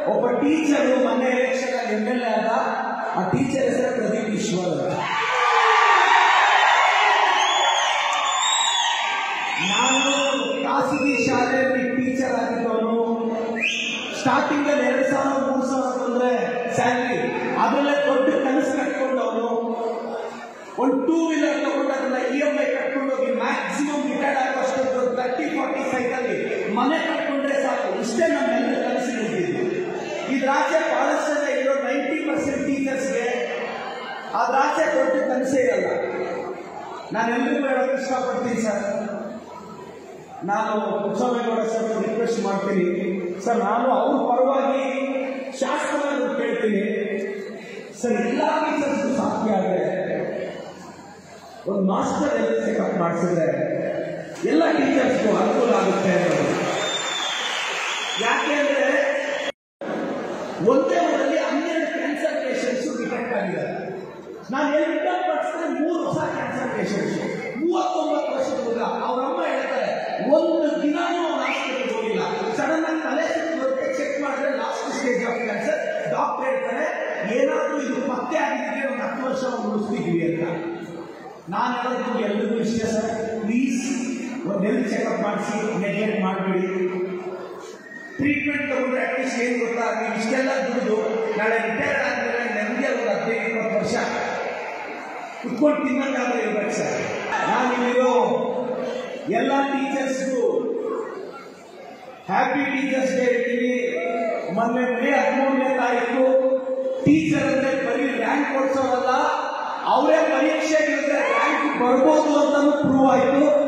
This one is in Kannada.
ಒಬ್ಬ ಟೀಚರ್ ಮೊನ್ನೆ ಎಲೆಕ್ಷನ್ ಎಂ ಎಲ್ ಎ ಆದ ಆ ಟೀಚರ್ ಹೆಸರು ಪ್ರದೀಪ್ ಈಶ್ವರ್ ಅಂತ ನಾನು ಖಾಸಗಿ ಶಾಲೆಯಲ್ಲಿ ಟೀಚರ್ ಆಗಿದ್ದವನು ಸ್ಟಾರ್ಟಿಂಗ್ ಅಲ್ಲಿ ಎರಡು ಸಾವಿರ ಮೂರು ಸಾವಿರ ಬಂದ್ರೆ ಸ್ಯಾಲ್ರಿ ಅದರಲ್ಲೇ ದೊಡ್ಡ ಕನಸು ಕಟ್ಕೊಂಡವನು ಒಂದು ಟೂ ವೀಲರ್ ತಗೊಂಡು ಅದನ್ನ ಇ ಎಂ ಐ ಕಟ್ಕೊಂಡು ಹೋಗಿ ಮ್ಯಾಕ್ಸಿಮಮ್ ರಿಟೈರ್ಡ್ ಆಗೋಷ್ಟು ತರ್ಟಿ ಫಾರ್ಟಿ ಸೈಕಲ್ಲಿ ಮನೆ ಕಟ್ಕೊಂಡ್ರೆ ಸಾಕು ಇಷ್ಟೇ ನಮ್ಮೆಲ್ಲ ಕನಸು ನಿಂತಿದ್ದು ಇದ್ರಾಚೆ ಬಹಳಷ್ಟು ಜನ ಇರೋ ನೈಂಟಿ ಪರ್ಸೆಂಟ್ ಟೀಚರ್ಸ್ಗೆ ಅದ್ರಾಚೆ ದೊಡ್ಡ ಕನಸೇ ಇರಲ್ಲ ನಾನು ಎಲ್ರಿಗೂ ಹೇಳೋಕೆ ಇಷ್ಟಪಡ್ತೀನಿ ಸರ್ ನಾನು ಕುಸಮೇಗೌಡ ಸರ್ ರಿಕ್ವೆಸ್ಟ್ ಮಾಡ್ತೀನಿ ಸರ್ ನಾನು ಅವ್ರ ಪರವಾಗಿ ಶಾಸಕರನ್ನು ಕೇಳ್ತೀನಿ ಸರ್ ಎಲ್ಲ ಟೀಚರ್ಸ್ ಸಾಧ್ಯ ಆದರೆ ಒಂದು ಮಾಸ್ಟರ್ ಹೆಲ್ತ್ ಚೆಕಪ್ ಮಾಡಿಸಿದ್ರೆ ಎಲ್ಲ ಟೀಚರ್ಸ್ಗೂ ಅನುಕೂಲ ಆಗುತ್ತೆ ಅನ್ನೋದು ಯಾಕೆ ಅಂದ್ರೆ ಒಂದೇ ಊರಲ್ಲಿ ಹನ್ನೆರಡು ಕ್ಯಾನ್ಸರ್ ಪೇಷಂಟ್ಸ್ ಡಿಟೆಕ್ಟ್ ಆಗಿದ್ದಾರೆ ನಾನು ಏನು ರಿಟರ್ನ್ ಪಡಿಸಿದ್ರೆ ಮೂರು ಹೊಸ ಕ್ಯಾನ್ಸರ್ ಪೇಷಂಟ್ಸ್ ಮೂವತ್ತೊಂಬತ್ತು ವರ್ಷದ ಹುಡುಗ ಅವ್ರ ಅಮ್ಮ ಹೇಳ್ತಾರೆ ಒಂದು ದಿನಾನೂ ಅವ್ನು ಹಾಸ್ಪಿಟಲ್ ಹೋಗಿಲ್ಲ ಸಡನ್ ಆಗಿ ತಲೆ ಸುತ್ತ ಚೆಕ್ ಮಾಡಿದ್ರೆ last stage of cancer doctor ಹೇಳ್ತಾರೆ ಏನಾದ್ರೂ ಇದು ಪತ್ತೆ ಆಗಿದ್ರೆ ಒಂದು ಹತ್ತು ವರ್ಷ ಉಳಿಸ್ತಿದ್ವಿ ಅಂತ ನಾನು ಹೇಳೋದು ನಿಮ್ಗೆ ಎಲ್ರಿಗೂ ಇಷ್ಟ ಸರ್ ಪ್ಲೀಸ್ ಒಂದು ಹೆಲ್ತ್ ಚೆಕಪ್ ಮಾಡಿಸಿ ನೆಗ್ಲೆಕ್ಟ್ ಮಾಡಬೇಡಿ ಟ್ರೀಟ್ಮೆಂಟ್ ತಗೊಂಡ್ರೆ ಅಟ್ಲೀಸ್ಟ್ ಏನು ಗೊತ್ತಾ ನೀವು ಇಷ್ಟೆಲ್ಲ ದುಡಿದು ನಾಳೆ ರಿಟೈರ್ಡ್ ಆದ್ಮೇಲೆ ನಮಗೆ ಒಂದು ಹದಿನೈದು ಇಪ್ಪತ್ತು ವರ್ಷ ಕುತ್ಕೊಂಡು ತಿನ್ನಂಗಾದ್ರೆ ಇರ್ಬೇಕು ಸರ್ ನಾನು ಇಲ್ಲಿರೋ ಎಲ್ಲ ಟೀಚರ್ಸ್ಗೂ ಹ್ಯಾಪಿ ಟೀಚರ್ಸ್ ಡೇ ಹೇಳ್ತೀವಿ ಮೊನ್ನೆ ಮೇ ಹದಿಮೂರನೇ ತಾರೀಕು ಟೀಚರ್ ಅಂದ್ರೆ ಬರೀ ರ್ಯಾಂಕ್ ಕೊಡ್ಸೋರಲ್ಲ ಅವರೇ ಪರೀಕ್ಷೆಗೆ ರ್ಯಾಂಕ್ ಬರ್ಬೋದು ಅಂತಾನು ಪ್ರೂವ್ ಆಯ್ತು